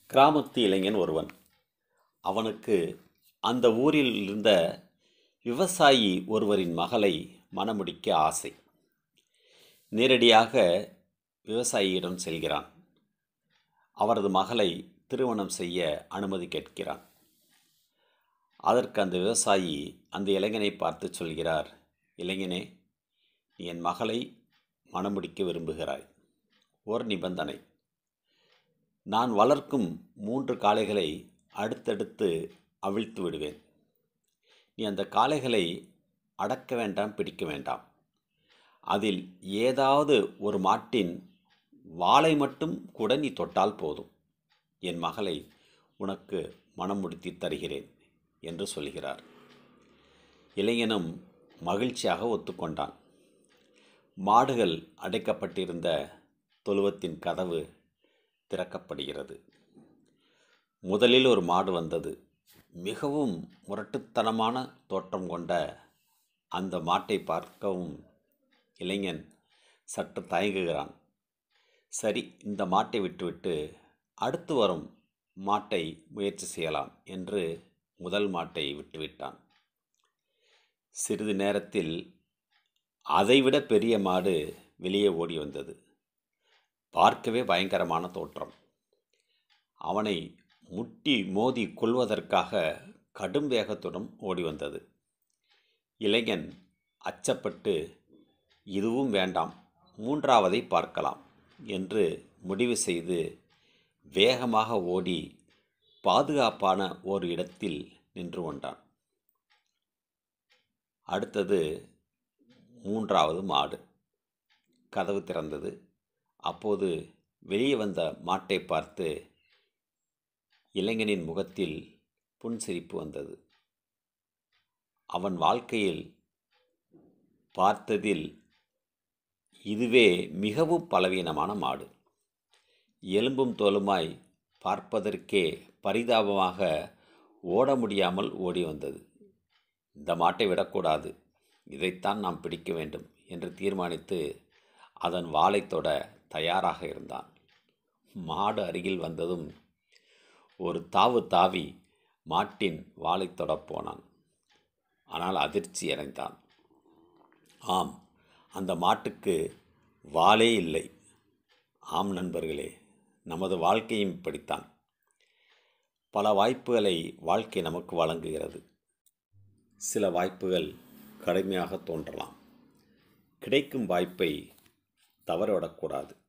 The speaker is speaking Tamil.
கிராமத்து இளைஞன் ஒருவன் அவனுக்கு அந்த ஊரில் இருந்த விவசாயி ஒருவரின் மகளை மணமுடிக்க ஆசை நேரடியாக விவசாயியிடம் செல்கிறான் அவரது மகளை திருமணம் செய்ய அனுமதி கேட்கிறான் அதற்கு அந்த விவசாயி அந்த இளைஞனை பார்த்து சொல்கிறார் இளைஞனே நீ என் மகளை மணமுடிக்க விரும்புகிறாய் ஒரு நிபந்தனை நான் வளர்க்கும் மூன்று காளைகளை அடுத்தடுத்து அவிழ்த்து விடுவேன் நீ அந்த காளைகளை அடக்க வேண்டாம் பிடிக்க வேண்டாம் அதில் ஏதாவது ஒரு மாட்டின் வாளை மட்டும் கூட நீ தொட்டால் போதும் என் மகளை உனக்கு மனம் முடித்து தருகிறேன் என்று சொல்கிறார் இளைஞனும் மகிழ்ச்சியாக ஒத்துக்கொண்டான் மாடுகள் அடைக்கப்பட்டிருந்த தொழுவத்தின் கதவு திறக்கப்படுகிறது முதலில் ஒரு மாடு வந்தது மிகவும் முரட்டுத்தனமான தோற்றம் கொண்ட அந்த மாட்டை பார்க்கவும் இளைஞன் சற்று தயங்குகிறான் சரி இந்த மாட்டை விட்டுவிட்டு அடுத்து வரும் மாட்டை முயற்சி செய்யலாம் என்று முதல் மாட்டை விட்டுவிட்டான் சிறிது நேரத்தில் அதைவிட பெரிய மாடு வெளியே ஓடி வந்தது பார்க்கவே பயங்கரமான தோற்றம் அவனை முட்டி மோதி கொள்வதற்காக கடும் வேகத்துடன் ஓடி வந்தது இளைஞன் அச்சப்பட்டு இதுவும் வேண்டாம் மூன்றாவதை பார்க்கலாம் என்று முடிவு செய்து வேகமாக ஓடி பாதுகாப்பான ஒரு இடத்தில் நின்று கொண்டான் அடுத்தது மூன்றாவது மாடு கதவு திறந்தது அப்போது வெளியே வந்த மாட்டை பார்த்து இளைஞனின் முகத்தில் புன்சிரிப்பு வந்தது அவன் வாழ்க்கையில் பார்த்ததில் இதுவே மிகவும் பலவீனமான மாடு எலும்பும் தோலுமாய் பார்ப்பதற்கே பரிதாபமாக ஓட முடியாமல் ஓடி வந்தது இந்த மாட்டை விடக்கூடாது இதைத்தான் நாம் பிடிக்க வேண்டும் என்று தீர்மானித்து அதன் வாளை தொட தயாராக இருந்தான் மாடு அருகில் வந்ததும் ஒரு தாவு தாவி மாட்டின் வாளை தொடப் போனான் ஆனால் அதிர்ச்சி அடைந்தான் ஆம் அந்த மாட்டுக்கு வாளே இல்லை ஆம் நண்பர்களே நமது வாழ்க்கையும் இப்படித்தான் பல வாய்ப்புகளை வாழ்க்கை நமக்கு வழங்குகிறது சில வாய்ப்புகள் கடுமையாக தோன்றலாம் கிடைக்கும் வாய்ப்பை தவறவிடக்கூடாது